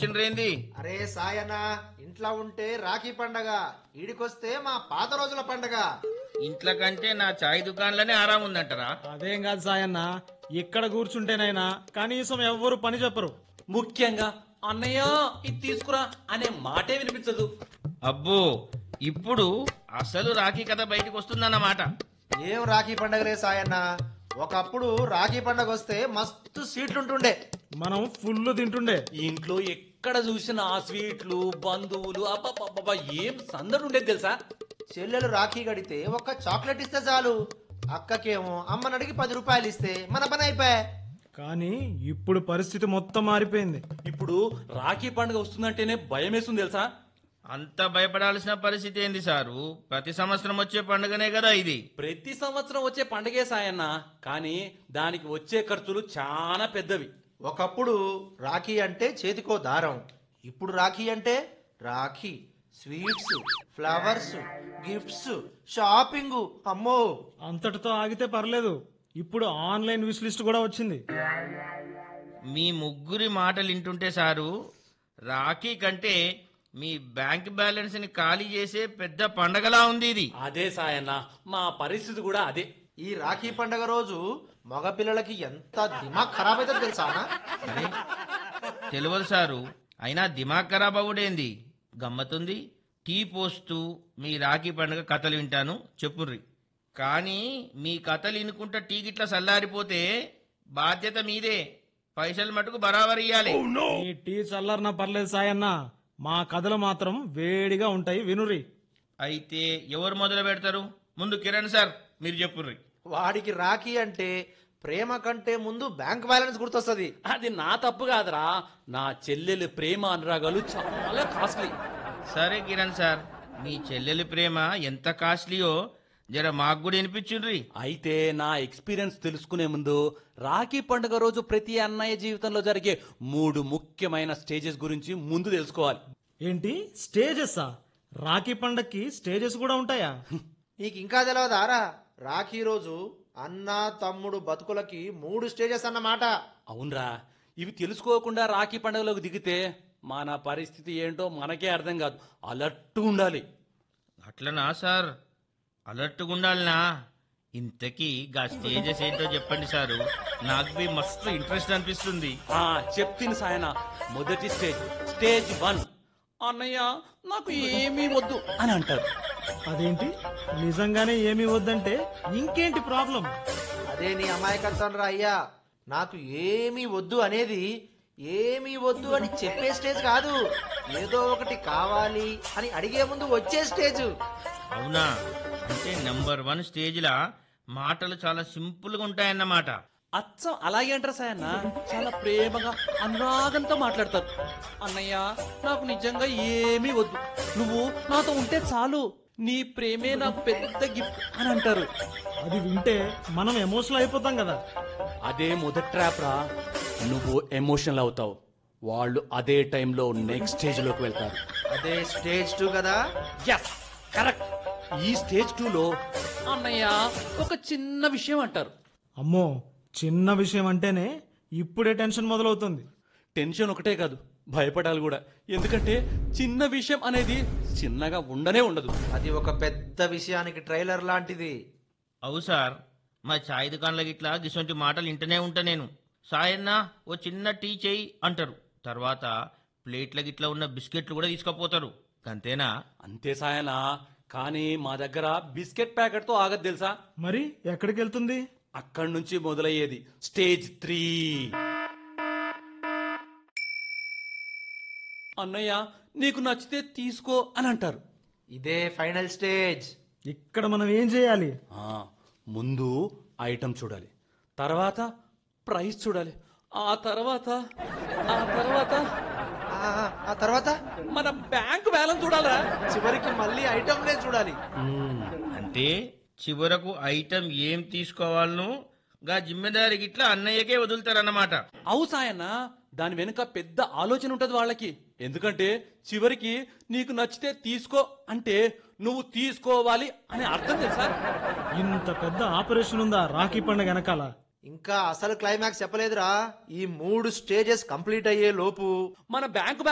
వచ్చిండ్రేంది అరే సాయన్న ఇంట్లో ఉంటే రాఖీ పండగ ఈడికొస్తే మా పాత రోజుల పండగ ఇంట్లో కంటే నా చాయ్ దుకాణంలోనే ఆరాం ఉందంటారా అదేం కాదు సాయన్న ఇక్కడ కూర్చుంటేనైనా కనీసం ఎవ్వరు పని చెప్పరు ముఖ్యంగా అన్నయ్య ఇది తీసుకురా అనే మాటే వినిపించదు అబ్బో ఇప్పుడు అసలు రాఖీ కథ బయటకు వస్తుందన్నమాట ఏం రాఖీ పండగలే సాయన్న ఒకప్పుడు రాఖీ పండగ వస్తే మస్తు సీట్లుంటుండే మనం ఫుల్ తింటుండే ఇంట్లో ఎక్కడ చూసినా ఆ స్వీట్లు బంధువులు అబ్బబ్బబ్బబ్బా ఏం సందడి ఉండేది తెలుసా చెల్లెలు రాఖీ కడితే ఒక్క చాక్లెట్ ఇస్తే చాలు అక్కకేమో అమ్మని అడిగి పది రూపాయలు ఇస్తే మన పని అయిపోయా కానీ ఇప్పుడు పరిస్థితి మొత్తం మారిపోయింది ఇప్పుడు రాఖీ పండుగ వస్తుందంటేనే భయం వేస్తుంది తెలుసా అంత భయపడాల్సిన పరిస్థితి ఏంది సారు ప్రతి సంవత్సరం వచ్చే పండుగనే కదా ఇది ప్రతి సంవత్సరం వచ్చే పండగే సాయన్న కానీ దానికి వచ్చే ఖర్చులు చాలా పెద్దవి ఒకప్పుడు రాఖీ అంటే చేతికో దారం ఇప్పుడు రాఖీ అంటే Rakhi sweets flowers gifts shopping అమ్మో అంతటితో ఆగితే పర్లేదు ఇప్పుడు ఆన్లైన్ విష్ లిస్ట్ కూడా వచ్చింది మీ ముగ్గురి మాటలు వింటుంటే సారు రాఖీ కంటే మీ బ్యాంక్ బ్యాలెన్స్ ని ఖాళీ చేసే పెద్ద పండగలా ఉంది ఇది అదే సాయన్న మా పరిస్థితి కూడా అదే ఈ రాఖీ పండగ రోజు మగపిల్లలకి ఎంత దిమాగ్ ఖరాబ్ అవుతుందో తెలుసా అన్న? అరే తెలియదు సారు అయినా దిమాగ్ ఖరాబ్ అవ్వడేంది గమ్మతుంది టీ పోస్తూ మీ రాఖీ పండుగ కథలు వింటాను చెప్పుర్రి కానీ మీ కథలు వినుకుంటా టీ గిట్లా చల్లారిపోతే బాధ్యత మీదే పైసలు మటుకు బరాబర్ ఇయ్యాలి ఈ టీ చల్లర్నా పర్లేదు సాయన్న మా కథలు మాత్రం వేడిగా ఉంటాయి వినురి అయితే ఎవరు మొదలు పెడతారు ముందు కిరణ్ సార్ మీరు చెప్పుర్రి వాడికి రాఖీ అంటే ప్రేమ కంటే ముందు బ్యాంక్ బ్యాలెన్స్ గుర్తొస్తుంది అది నా తప్పు కాదురా నా చెల్లెలు ప్రేమ అనురాగాలు చాలా కాస్ట్లీ సరే కిరణ్ సార్ మీ చెల్లెలి ప్రేమ ఎంత కాస్ట్లీయో జర మాకు కూడా వినిపించుండ్రి అయితే నా ఎక్స్పీరియన్స్ తెలుసుకునే ముందు రాఖీ పండుగ రోజు ప్రతి అన్నయ్య జీవితంలో జరిగే మూడు ముఖ్యమైన స్టేజెస్ గురించి ముందు తెలుసుకోవాలి ఏంటి స్టేజెస్సా రాఖీ పండక్కి స్టేజెస్ కూడా ఉంటాయా నీకు ఇంకా తెలియదారా రాఖీ రోజు అన్న తమ్ముడు బతుకులకి మూడు స్టేజెస్ అన్నమాట అవునరా ఇవి తెలుసుకోకుండా రాఖీ పండుగలోకి దిగితే మన పరిస్థితి ఏంటో మనకే అర్థం కాదు అలర్ట్ ఉండాలి అట్లనా సార్ అలర్ట్గా ఉండాలనా ఇంతకీ గా స్టేజెస్ ఏంటో చెప్పండి సారు నాకు బి మస్తు ఇంట్రెస్ట్ అనిపిస్తుంది ఆ చెప్తిని సాయన మొదటి స్టేజ్ స్టేజ్ వన్ అన్నయ్య నాకు ఏమీ వద్దు అని అంటారు అదేంటి నిజంగానే ఏమీ వద్దంటే ఇంకేంటి ప్రాబ్లం అదే నీ అమాయకత్వం రా అయ్యా నాకు ఏమీ వద్దు అనేది ఏమీ వద్దు అని చెప్పే స్టేజ్ కాదు ఏదో ఒకటి కావాలి అని అడిగే ముందు వచ్చే స్టేజ్ అవునా అంటే నెంబర్ వన్ స్టేజ్లా మాటలు చాలా సింపుల్గా ఉంటాయన్నమాట అచ్చం అలాగే అంటారు సాయన్న చాలా ప్రేమగా అనురాగంతో మాట్లాడతారు అన్నయ్య నాకు నిజంగా ఏమీ వద్దు నువ్వు నాతో ఉంటే చాలు నీ ప్రేమే నాకు పెద్ద గిఫ్ట్ అని అంటారు అది వింటే మనం ఎమోషనల్ అయిపోతాం కదా అదే మొదటి ట్రాప్ రా నువ్వు ఎమోషనల్ అవుతావు వాళ్ళు అదే టైంలో నెక్స్ట్ స్టేజ్ లోకి వెళ్తారు అదే స్టేజ్ టూ కదా ఎస్ కరెక్ట్ ఈ స్టేజ్ టూలో అన్నయ్య ఒక చిన్న విషయం అంటారు అమ్మో చిన్న విషయం అంటేనే ఇప్పుడే టెన్షన్ మొదలవుతుంది టెన్షన్ ఒకటే కాదు భయపడాలి కూడా ఎందుకంటే చిన్న విషయం అనేది చిన్నగా ఉండనే ఉండదు అది ఒక పెద్ద విషయానికి ట్రైలర్ లాంటిది అవు సార్ మా చాయ్ దుకాణంలో గిట్లా గిసొంటి మాటలు వింటూనే ఉంటా నేను సాయన్న ఓ చిన్న టీ చేయి అంటారు తర్వాత ప్లేట్ల గిట్లా ఉన్న బిస్కెట్లు కూడా తీసుకుపోతారు అంతేనా అంతే సాయనా కానీ మా దగ్గర బిస్కెట్ ప్యాకెట్ తో ఆగదు తెలుసా మరి ఎక్కడికి వెళ్తుంది అక్కడి నుంచి మొదలయ్యేది స్టేజ్ త్రీ అన్నయ్య నీకు నచ్చితే తీసుకో అని అంటారు ఇదే ఫైనల్ స్టేజ్ ఇక్కడ మనం ఏం చేయాలి ఆ, ముందు ఐటమ్ చూడాలి తర్వాత ప్రైస్ చూడాలి ఆ తర్వాత ఆ తర్వాత ఆ, ఆ తర్వాత మన బ్యాంక్ బ్యాలెన్స్ చూడాలా చివరికి మళ్ళీ ఐటమ్లే చూడాలి అంటే చివరకు ఐటమ్ ఏం తీసుకోవాలను గా జిమ్మెదారి గిట్లా అన్నయ్యకే వదులుతారన్నమాట అవు సాయన్న దాని వెనుక పెద్ద ఆలోచన ఉంటది వాళ్ళకి ఎందుకంటే చివరికి నీకు నచ్చితే తీసుకో అంటే నువ్వు తీసుకోవాలి అనే అర్థం తెలుసా ఇంత పెద్ద ఆపరేషన్ ఉందా రాఖీ పండుగ వెనకాల ఇంకా అసలు క్లైమాక్స్ చెప్పలేదురా ఈ మూడు స్టేజెస్ కంప్లీట్ అయ్యే లోపు మన బ్యాంకు